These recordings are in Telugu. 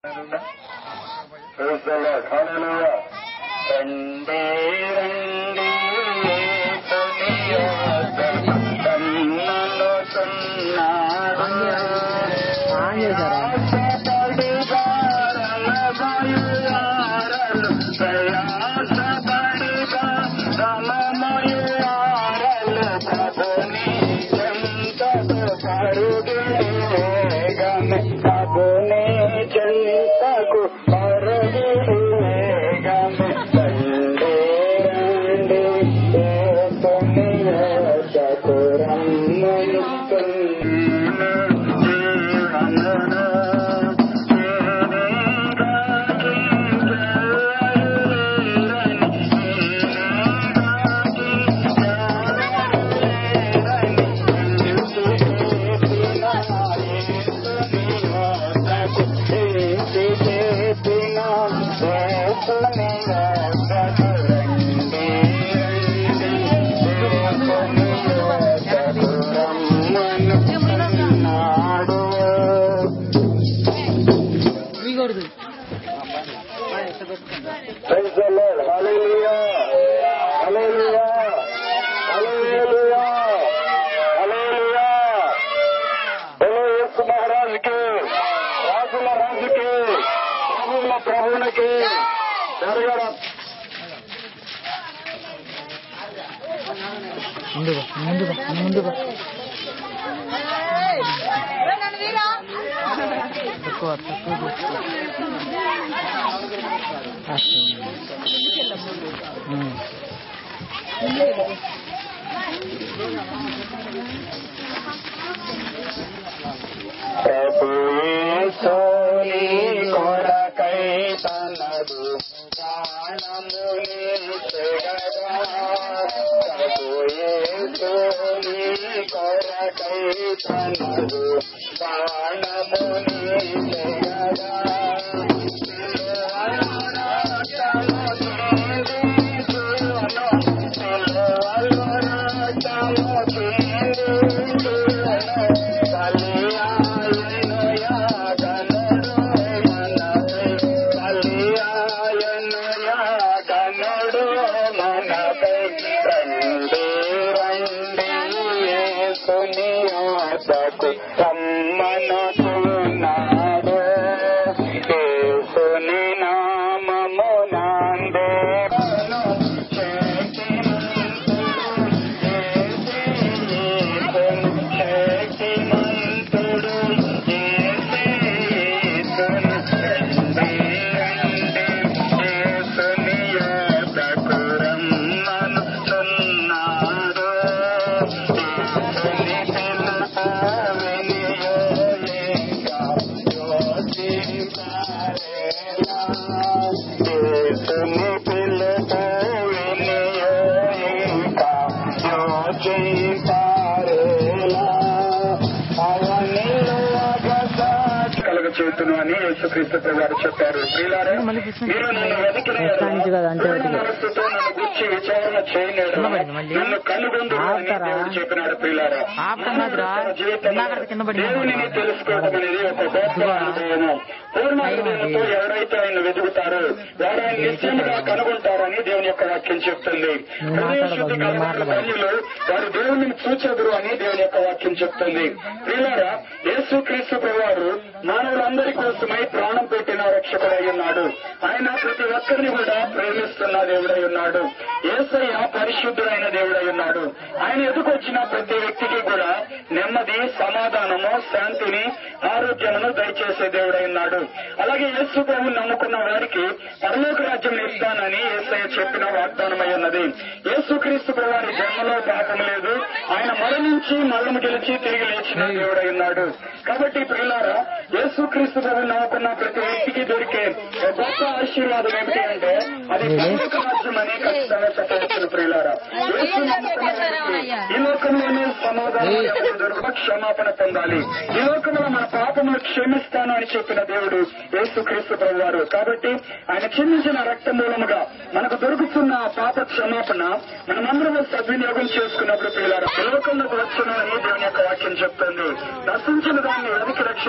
Praise the Lord. Hallelujah. రండి రండి యేసుని యోగ కన్నులు తున్నాడు. ఆన్ చేశారా ఆశపడి భారల బయలుయారలు, ప్రయాసపడి భారమయుయారలు, ప్రభుని చెంతకు పరుగే వేగమే, ప్రభుని చెంతకు పరుగే వేగమే. రండి, రండి, యేసుని యొద్దకు దిగకూడదు Praise the Lord. Hallelujah. Hallelujah. Hallelujah. Hallelujah. बोलो यीशु महाराज के రాజుల రాజుకి ప్రభువుల ప్రభువునికి జరగడం ముందుగా ముందుగా ముందుగా తక్కువ తక్కువ ఉమ్. ప్రభు యేసుని కొరకై తనదు ప్రాణముని తెగగా ప్రభు యేసుని కొరకై తనదు ప్రాణముని తెగగా రమ్మనుకున్నాడు యేసుని నామము నాందే యేసుని పిలుపు వినియోగింకా యోచింపారేలా అవనిలో కలుగ చేతును అని యేసుక్రీస్తు ప్రభు గారు చెప్పారు ప్రియులారా, మళ్ళీ పుస్తకం మీరు నన్ను వెతికిన పుస్తకం నుంచి కదా, అంతే పూర్ణ వెతికి. మనస్సుతో నన్ను గురించి విచారణ చేయలేడు కింద పడింది మళ్ళీ. నన్ను కనుగొందురు అని ఆపుతారా? దేవుడు చెప్పినాడు ప్రియులారా ఆపుతున్నాదిరా. తన జీవితంలో ఇందాక కింద పడింది. దేవునిని తెలుసుకోవడం అనేది ఒక గొప్ప ఇదిగో. అనుభవము పూర్ణ టైం హృదయంతో అది. ఎవరైతే ఆయన వెతుకుతారో వారు ఆయన నిశ్చయంగా కనుగొంటారని దేవుని యొక్క వాక్యం చెప్తుంది నువ్వు హృదయ మాట్లాడబాకు, శుద్ధి నువ్వు కలిగిన మాట్లాడబాకు. వారిలో వారు దేవుని చూచెదరు అని దేవుని యొక్క వాక్యం చెప్తుంది ప్రియులారా యేసు క్రీస్తు ప్రభువారు మానవులందరి కోసమై ప్రాణం పెట్టిన రక్షకుడై ఉన్నాడు ఆయన ప్రతి ఒక్కరిని కూడా ప్రేమిస్తున్న దేవుడై ఉన్నాడు ఏసయ్య పరిశుద్ధుడైన దేవుడై ఉన్నాడు ఆయన ఎదుకొచ్చిన ప్రతి వ్యక్తికి కూడా నెమ్మది సమాధానము శాంతిని ఆరోగ్యమును దయచేసే దేవుడై ఉన్నాడు అలాగే యేసు ప్రభు నమ్ముకున్న వారికి పరలోక రాజ్యం ఇస్తానని ఏసయ్య చెప్పిన వాగ్దానమై ఉన్నది యేసుక్రీస్తు ప్రభువారి జన్మలో పాపం లేదు ఆయన మరణించి మరణము గెలిచి తిరిగి లేచిన దేవుడై ఉన్నాడు కాబట్టి ప్రియులారా యేసుక్రీస్తు ప్రభు నమ్ముకున్న ప్రతి వ్యక్తికి దొరికే ఒక గొప్ప ఆశీర్వాదం ఏమిటి అంటే అది పరలోక రాజ్యం అని ఖచ్చితంగా చెప్పవచ్చు ప్రియులారా యేసు నమ్ముకున్న వ్యక్తికి ఈ లోకంలోనే సమాధానం ఎప్పుడు దొరక క్షమాపణ పొందాలి ఈ లోకంలో మన పాపములు క్షమిస్తాను అని చెప్పిన దేవుడు యేసుక్రీస్తు ప్రభు వారు కాబట్టి ఆయన చిందించిన రక్త మూలముగా మనకు దొరుకుతున్న ఆ పాప క్షమాపణ మనమందరం సద్వినియోగం చేసుకున్నప్పుడు పిల్లలు లోకంలోకి వచ్చును అని దేవుని యొక్క వాక్యం చెప్తుంది నశించిన దాన్ని వెనక్కి రక్షించుటకై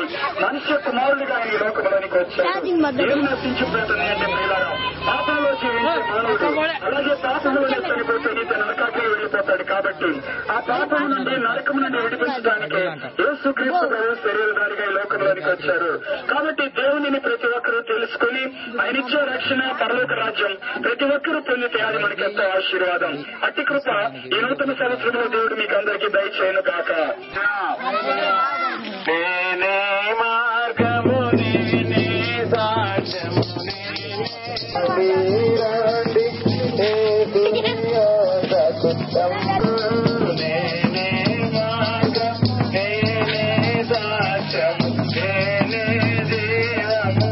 రక్షకుడై మనుష్య కుమారుడిగా ఆయన ఈ లోకంలోనికి వచ్చాడు ఏం నశించిపోతుంది అంటే ప్రియులారా పాపంలో జీవించే మానవుడు అలాగే పాపంలోనే చనిపోతే నీతో నరకాకి వెళ్ళిపోతాడు కాబట్టి ఆ పాపం నుండి నరకం నుండి విడిపించడానికి యేసు క్రీస్తు ప్రభు శరీరధారిగా ఈ లోకంలోనికి వచ్చారు కాబట్టి దేవునిని ప్రతి ఒక్కరూ తెలుసుకుని ఆయన ఇచ్చే రక్షణ పరలోక రాజ్యం ప్రతి ఒక్కరూ పొందితే అది మనకి ఎంతో ఆశీర్వాదం అతి కృప ఈ నూతన సంవత్సరంలో దేవుడు మీకు అందరికీ దయచేయను కాక నేనే మార్గము నేనే సాక్ష్యము నేనే మార్గం నేనే సాక్ష్యము నేనే జీవము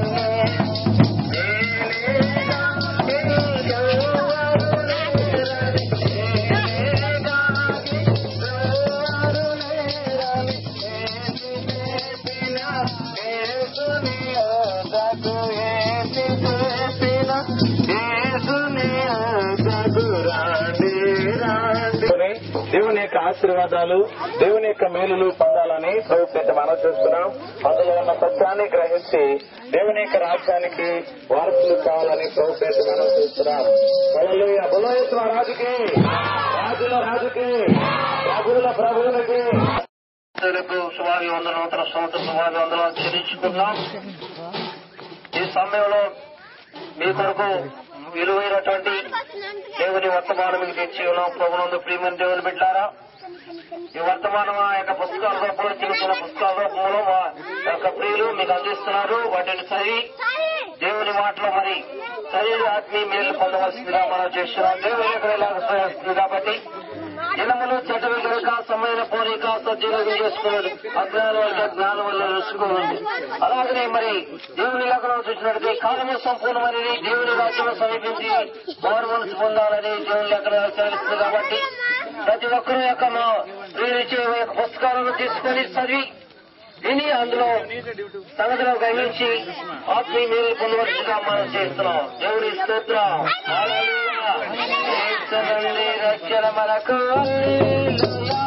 దేవుని యొక్క ఆశీర్వాదాలు దేవుని యొక్క మేలులు పొందాలని ప్రభుత్వం మనం చూస్తున్నాం అందులో ఉన్న సత్యాన్ని గ్రహించి దేవుని యొక్క రాజ్యానికి వారసులు కావాలని ప్రభుత్వం మనం చూస్తున్నాం హల్లెలూయా. బులోయత్వ రాజుకి రాజుల రాజుకి ప్రభువుల ప్రభువులకి రేపు సుమారు వందల నూతన సంవత్సరం సుమారు వందల చెల్లించుకున్నాం ఈ సమయంలో మీ కొరకు విలువైనటువంటి దేవుని వర్తమానం మీకు తెచ్చి ఉన్నాం ప్రభునందు ప్రియమైన దేవుని బిడ్డారా ఈ వర్తమానం ఆ యొక్క పుస్తకాల రూపంలో చిన్న చిన్న పుస్తకాల రూపంలో మా యొక్క ప్రియులు మీకు అందిస్తున్నారు వాటిని చదివి దేవుని మాటలో మరి శరీర ఆత్మీయ మేలు పొందవలసిందిగా మనం చేస్తున్నాం దేవుని యొక్క ఇలాగ సహాయిస్తుంది కాబట్టి దినములు చెడ్డవి కనుక సమయం పోనీక సజ్జీవనం చేసుకున్నది అజ్ఞానం వల్ల జ్ఞానం వల్ల తెలుసుకోవాలి అలాగనే మరి దేవుని లేఖనం చూసినట్టు కాలము సంపూర్ణమైనది దేవుని రాజ్యం సమీపించి వారు మనసు పొందాలని దేవుని లేఖనం హెచ్చరిస్తుంది కాబట్టి ప్రతి ఒక్కరూ యొక్క మా ప్రేరించే యొక్క పుస్తకాలను తీసుకొని చదివి విని అందులో సంగతిలో గ్రహించి ఆత్మీయ మేలు పొందవలసిగా మనం చేస్తున్నాం దేవుని స్తోత్రం హల్లెలూయా. యేసునంది రక్షణ మనకు హల్లెలూయా.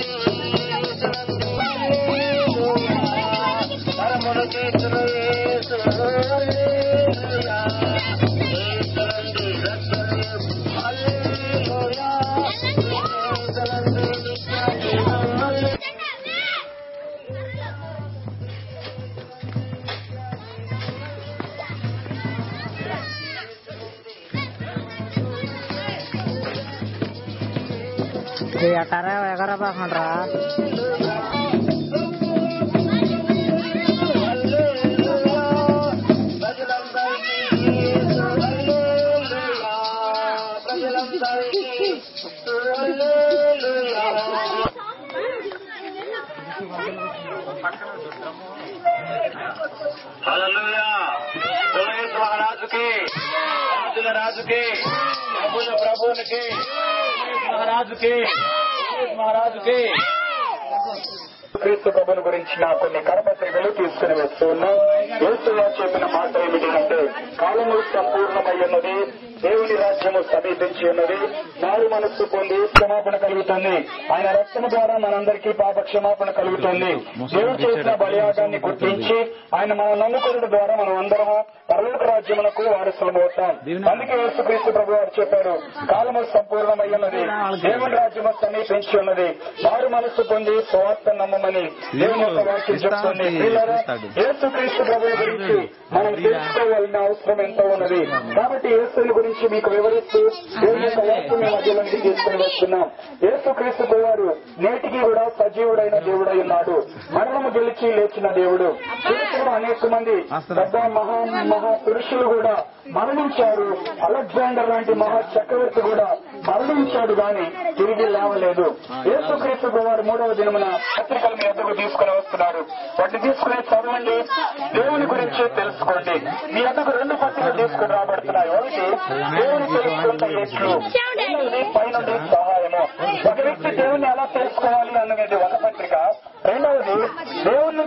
హల్లెలూయా. పరమును కీర్తులు యేసు హల్లెలూయా. యేసునంది రక్షణ హల్లెలూయా. యేసునంది నిత్య జీవం హల్లెలూయా. ఎకర ఎకర పాకండ్రా హల్లెలూయా యేసు మహారాజుకి రాజుల రాజుకి ప్రభుల ప్రభువునికి యేసు మహారాజుకి యేసు మహారాజుకి క్రీస్తు ప్రభుని గురించిన కొన్ని కరపత్రికలు తీసుకుని వస్తూ ఉన్నాం యేసుగా చెప్పిన మాట ఏమిటంటే కాలము సంపూర్ణమై ఉన్నది దేవుని రాజ్యము సమీపించి ఉన్నది మారు మనస్సు పొంది క్షమాపణ కలుగుతుంది ఆయన రక్తము ద్వారా మనందరికీ పాప క్షమాపణ కలుగుతుంది దేవుడు చేసిన బలియాగాన్ని గుర్తించి ఆయన మనం నమ్ముకోవడం ద్వారా మనం అందరము పరలోక రాజ్యములకు వారసులం అవుతాం అందుకే యేసుక్రీస్తు ప్రభు వారు చెప్పారు కాలము సంపూర్ణమై ఉన్నది దేవుని రాజ్యము సమీపించి ఉన్నది మారు మనస్సు పొంది స్వార్థ నమ్మమని దేవుని యొక్క వాక్యం చెప్తుంది ప్రియులారా, యేసుక్రీస్తు ప్రభు గురించి మనం తెలుసుకోవాల్సిన అవసరం ఎంతో ఉన్నది కాబట్టి యేసుని గురించి మీకు వివరిస్తూ దేవుని యొక్క వాక్యం మీ మధ్యలోనికి తీసుకుని వస్తున్నాం యేసుక్రీస్తు వారు నేటికి కూడా సజీవుడైన దేవుడై ఉన్నాడు మరణము గెలిచి లేచిన దేవుడు పురుషుడు అనేక మంది పెద్ద మహా మహా పురుషులు కూడా మరణించారు అలెగ్జాండర్ లాంటి మహా చక్రవర్తి కూడా మరణించాడు గాని తిరిగి లేవలేదు యేసుక్రీస్తు వారు మూడవ దినమున పత్రికలు మీ ఎద్దకు తీసుకుని వస్తున్నారు వాటిని తీసుకుని చదవండి దేవుని గురించి తెలుసుకోండి మీ ఎద్దకు రెండు పత్రికలు తీసుకుని రాబడుతున్నాయి ఒకటి దేవుని తెలుసుకుంటే ఎట్లు రెండవది పైనుండి సహాయము ఒక వ్యక్తి దేవుని ఎలా తెలుసుకోవాలి అన్నది ఒక పత్రిక రెండవది దేవుని నుంచి ఒక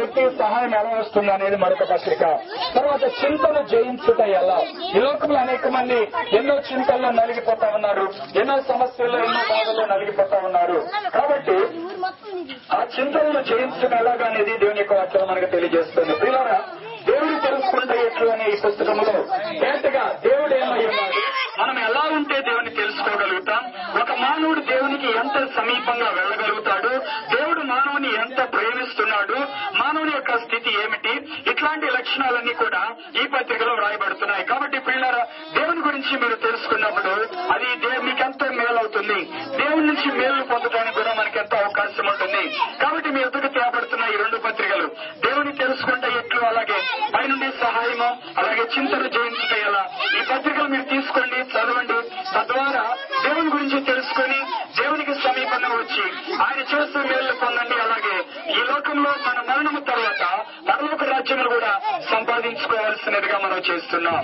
వ్యక్తికి సహాయం ఎలా వస్తుంది అనేది మరొక పత్రిక తర్వాత చింతను జయించుట ఎలా ఈ లోకంలో అనేక మంది ఎన్నో చింతల్లో నలిగిపోతా ఉన్నారు ఎన్నో సమస్యల్లో ఎన్నో బాధల్లో నలిగిపోతా ఉన్నారు కాబట్టి ఆ చింతలను జయించడం ఎలాగా అనేది దేవుని యొక్క వాక్యం మనకు తెలియజేస్తుంది పిల్లరా దేవుడు తెలుసుకుంటే ఎట్లు అనే ఈ పుస్తకంలో డైరెక్ట్గా దేవుడు ఏమై ఉన్నాడు మనం ఎలా ఉంటే దేవుని తెలుసుకోగలుగుతాం ఒక మానవుడు దేవునికి ఎంత సమీపంగా వెళ్ళగలుగుతాడు దేవుడు మానవుని ఎంత ప్రేమిస్తున్నాడు మానవుని యొక్క స్థితి ఏమిటి ఇట్లాంటి లక్షణాలన్నీ కూడా ఈ పత్రికలో వ్రాయబడుతున్నాయి కాబట్టి పిల్లల దేవుని గురించి మీరు తెలుసుకున్నప్పుడు అది దే- మీకెంతో మేలవుతుంది దేవుని నుంచి మేలు పొందడానికి కూడా మనకి ఎంతో అవకాశం ఉంటుంది కాబట్టి మీ ఎదుగు తేబడుతున్న ఈ రెండు పత్రికలు దేవుని తెలుసుకుంటే ఎట్లు అలాగే పైనుండి సహాయము అలాగే చింతలు జయించుట ఎలా ఈ పత్రికలు మీరు తీసుకోండి చదవండి తద్వారా దేవుని గురించి తెలుసుకొని దేవునికి సమీపంగా వచ్చి ఆయన చేసే మేలు పొందండి అలాగే ఈ లోకంలో మన మరణము తర్వాత పరలోక రాజ్యములు కూడా సంపాదించుకోవాల్సినదిగా మనం చేస్తున్నాం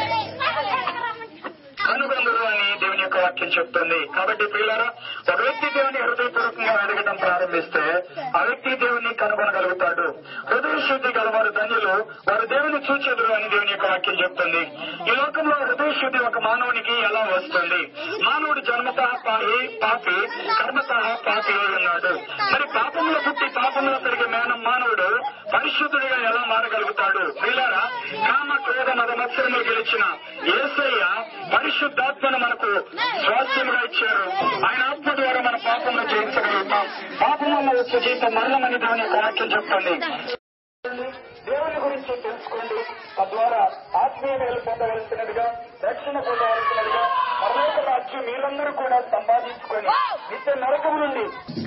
కనుగొందరు అని దేవుని యొక్క వాక్యం చెప్తుంది కాబట్టి పిల్లరా ఒక వ్యక్తి దేవుని హృదయపూర్వకంగా అడగడం ప్రారంభిస్తే ఆ వ్యక్తి దేవుని కనుగొనగలుగుతాడు హృదయ శుద్ధి గలవారు ధన్యులు వారు దేవుని చూచెదురు అని దేవుని యొక్క వాక్యం చెప్తుంది ఈ లోకంలో హృదయ శుద్ధి ఒక మానవునికి ఎలా వస్తుంది మానవుడు జన్మత పాపి పాపి కర్మత పాపి అయి ఉన్నాడు మరి పాపంలో పుట్టి పాపంలో పెరిగే మేనం మానవుడు పరిశుద్ధుడిగా ఎలా మారగలుగుతాడు పిల్లరా కామ క్రోధ మద మత్సరములు గెలిచిన ఏసయ్య పరిశుద్ధాత్మను మనకు స్వాస్థ్యముగా ఇచ్చారు ఆయన ఆత్మ ద్వారా మన పాపంలో జయించగలుగుతాం పాపం వల్ల వచ్చే జీవితం మరణమని దేవుని యొక్క వాక్యం చెప్తుంది దేవుని గురించి తెలుసుకోండి తద్వారా ఆత్మీయ మేలు పొందవలసినదిగా రక్షణ పొందవలసినదిగా పరలోక రాజ్యం మీరందరూ కూడా సంపాదించుకొని నిత్య నరకం నుండి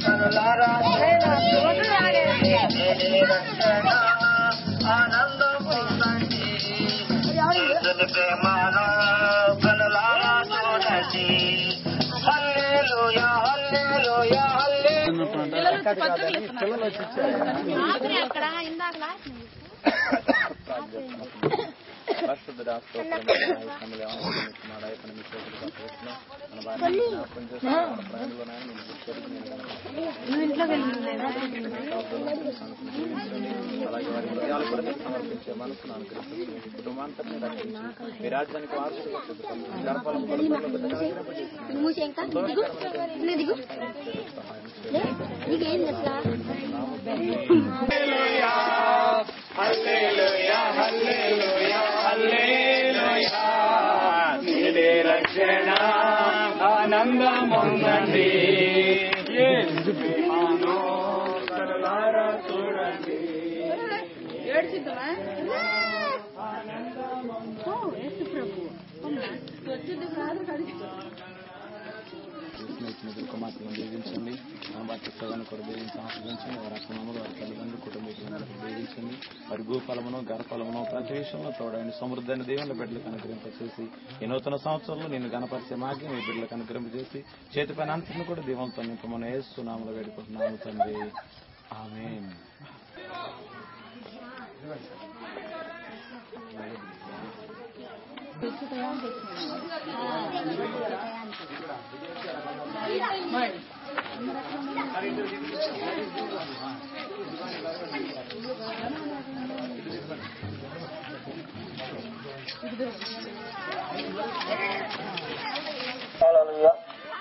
ప్రేమలో కనులారా చూడండి హల్లెలూయా హల్లెలూయా హల్లెలూయా అక్కడ ఇందాక పరిశుద్ధ రాష్ట్ర మన భార్య జ్ఞాపకం చేసుకుని మన ప్రయాణంలో నేను గుర్తెరిగి నేను నువ్వు ఇంట్లో అలాగే వారి హృదయాలు కూడా మీకు సమర్పించే మనసును అనుగ్రహించి మీ కుటుంబాంతరిని రక్షించి మీ రాజ్యానికి వారసులుగా సిద్ధపరచండి. గర్భఫలం కొడుకులను బిడ్డలను అనుగ్రహింపజేసి మూసేంక దిగు నీ దిగు లే, నీకేం అసలు రక్షణ ఆనందముందండి స్నేహితులు కుమార్తెలను దీవించండి మన భర్త సోదరుని కూడా దీవించి ఆశ్రయించండి వారి అక్కనమ్మలు వారి తల్లిదండ్రులు కుటుంబీకులను దీవించండి వారి భూఫలమును గర్భఫలమును ప్రతి విషయంలో తోడైన సమృద్ధైన దేవుని బిడ్డలకు అనుగ్రహింపచేసి ఈ నూతన సంవత్సరంలో నేను గణపరిచే మాకి మీ బిడ్డలకు అనుగ్రహింపజేసి చేతి పైన అంతటిని కూడా దీవంతో నింపమని ఏసునామలో వేడుకుంటున్నాము తండ్రి ఆమె హల్లెలూయా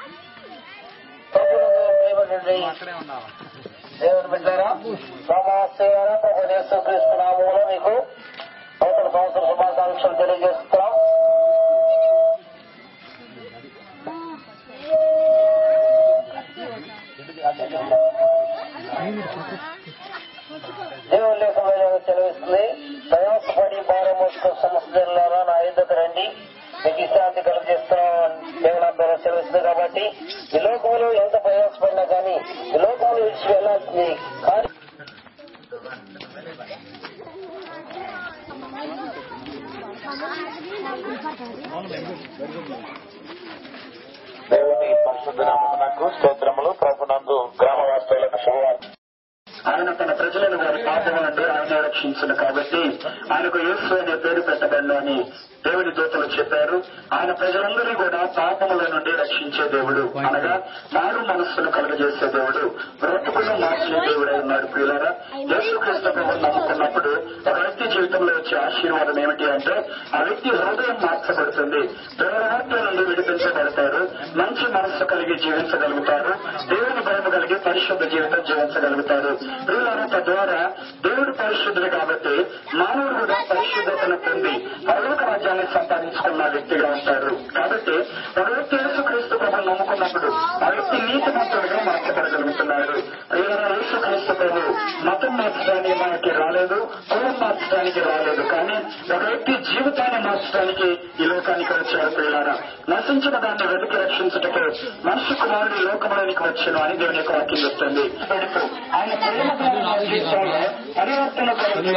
ప్రభువునందు ప్రియమైనటువంటి దేవుని బిడ్డారా నమస్తేరా ప్రభు యేసుక్రీస్తు నామములో మీకు నూతన సంవత్సర శుభాకాంక్షలు తెలియజేస్తున్నాం దేవుని లేఖలో తెలివిస్తుంది ప్రయాసపడి భారం మోసుకున్న సమస్యలారా నా యుద్ధకు రండి మీకు విశ్రాంతి కలుగజేస్తున్నాం దేవుని ద్వారా సెలవిస్తుంది కాబట్టి ఈ లోకంలో ఎంత ప్రయాసపడినా కానీ ఈ లోకంలో విడిచి వెళ్ళాల్సింది కానీ దేవుని పరిశుద్ధ నామమునకు స్తోత్రములు ప్రభునందు గ్రామ వాస్తవులకు శుభవార్త ఆయన తన ప్రజలను వారి పాపం నుండి ఆయన రక్షించను కాబట్టి ఆయనకు యేసు అనే పేరు పెట్టబడిన అని దేవుని దూతలు చెప్పారు ఆయన ప్రజలందరినీ కూడా పాపముల నుండి రక్షించే దేవుడు అనగా మారు మనస్సును కలుగజేసే దేవుడు బ్రతుకును మార్చే దేవుడై ఉన్నాడు ప్రియులారా యేసుక్రీస్తు ప్రభువును నమ్ముకున్నప్పుడు ఒక వ్యక్తి జీవితంలో వచ్చే ఆశీర్వాదం ఏమిటి అంటే ఆ వ్యక్తి హృదయం మార్చబడుతుంది దురవృత్తుల నుండి విడిపించబడతారు మంచి మనస్సు కలిగి జీవించగలుగుతారు దేవుని భయం కలిగి పరిశుద్ధ జీవితం జీవించగలుగుతారు ప్రియులారా తద్వారా దేవుడు పరిశుద్ధుడు కాబట్టి మానవుడు కూడా పరిశుద్ధతను పొంది పరలోక రాజ్యాన్ని సంపాదించుకున్న వ్యక్తిగా ఉంటారు కాబట్టి ఒక వ్యక్తి యేసుక్రీస్తు ప్రభు నమ్ముకున్నప్పుడు ఆ వ్యక్తి నీతిమంతుడిగా మార్చబడగలుగుతున్నారు ప్రియులారా యేసుక్రీస్తు ప్రభు మతం మార్చడానికి మనకి రాలేదు కులం మార్చడానికి రాలేదు కానీ ఒక వ్యక్తి జీవితాన్ని మార్చడానికి ఈ లోకానికి వచ్చారు ప్రియులారా నశించిన దాన్ని వెతికి రక్షించుటకు మనిషి కుమారుడు ఈ లోకములోనికి వచ్చాను అని దేవుని యొక్క వాక్యం చెప్తుంది ఆయన ప్రేమ ద్వారా మన జీవితంలో పరివర్తన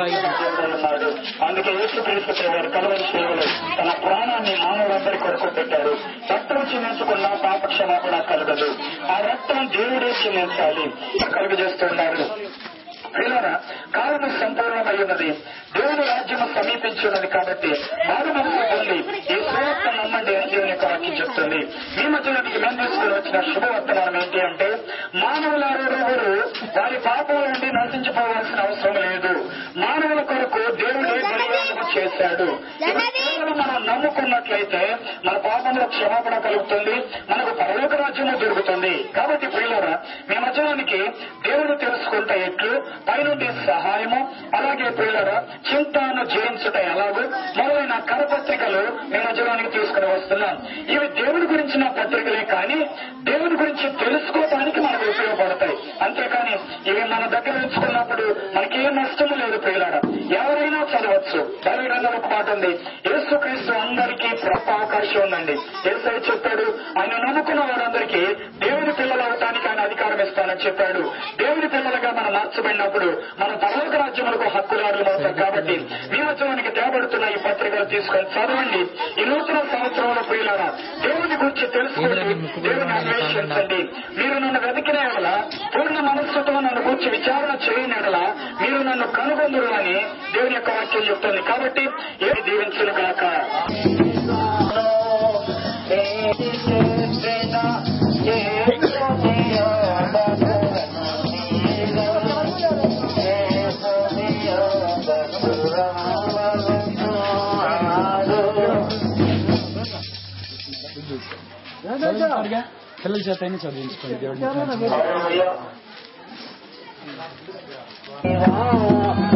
ఉన్నాడు అందుకే యేసుక్రీస్తు వారి కలవరి సేవలు తన ప్రాణాన్ని మానవులందరి కొరకు పెట్టారు రక్తం చిందించుకున్న పాప క్షమాపణ కలగదు ఆ రక్తం దేవుడే చిందించాలి కలుగజేస్తున్నారు ప్రియులారా కాలము సంపూర్ణమై ఉన్నది దేవుని రాజ్యము సమీపించున్నది కాబట్టి మారు మనసు పొంది ఈ సువార్త నమ్మండి అని దేవుని యొక్క వాక్యం చెప్తుంది ఈ మధ్యలోనికి మేము తీసుకుని వచ్చిన శుభవర్తమానం ఏంటి అంటే మానవులారెవరు వారి పాపం నుండి నశించిపోవాల్సిన అవసరం లేదు మానవుల కొరకు దేవుడే బలియాగము చేశాడు ఇవి కేవలం మనం నమ్ముకున్నట్లయితే మన పాపంలో క్షమాపణ కలుగుతుంది మనకు పరలోక రాజ్యము దొరుకుతుంది కాబట్టి ప్రియులారా మీ మధ్యలోనికి దేవుడు తెలుసుకుంటే ఎట్లు పైనుండి సహాయము అలాగే ప్రియులరా చింతను జయించుట ఎలాగో మొదలైన కరపత్రికలు మీ మధ్యలోనికి తీసుకుని వస్తున్నాం ఇవి దేవుడి గురించిన పత్రికలే కానీ దేవుడి గురించి తెలుసుకోవడానికి మనకు ఉపయోగపడతాయి అంతేకాని ఇవి మన దగ్గర ఉంచుకున్నప్పుడు మనకి ఏ నష్టము లేదు ప్రియులారా ఎవరైనా చదవచ్చు బైబిల్ గ్రంథం ఒక మాట ఉంది యేసుక్రీస్తు అందరికీ గొప్ప అవకాశం ఉందండి ఏసై చెప్పాడు ఆయన నమ్ముకున్న వారందరికీ దేవుని పిల్లలు అవటానికి ఆయన అధికారం ఇస్తానని చెప్పాడు దేవుని పిల్లలుగా మనం మార్చబడినప్పుడు మన పరలోక రాజ్యములకు హక్కుదారులు అవుతాం కాబట్టి మీ మధ్యలోనికి తేబడుతున్న ఈ పత్రికలు తీసుకొని చదవండి ఈ నూతన సంవత్సరంలో ప్రియులారా దేవుని గురించి తెలుసుకోండి దేవుని అన్వేషించండి మీరు నన్ను వెతికిన ఎడల పూర్ణ మనస్సుతో నన్ను గురించి విచారణ చేయని ఎడల మీరు నన్ను కనుగొందురు అని దేవుని యొక్క వాక్యం చెప్తుంది కాబట్టి ఏమి దీవించును గాక పిల్లల చేత అయినా చదివించుకోండి దేవుడిని హల్లెలూయా.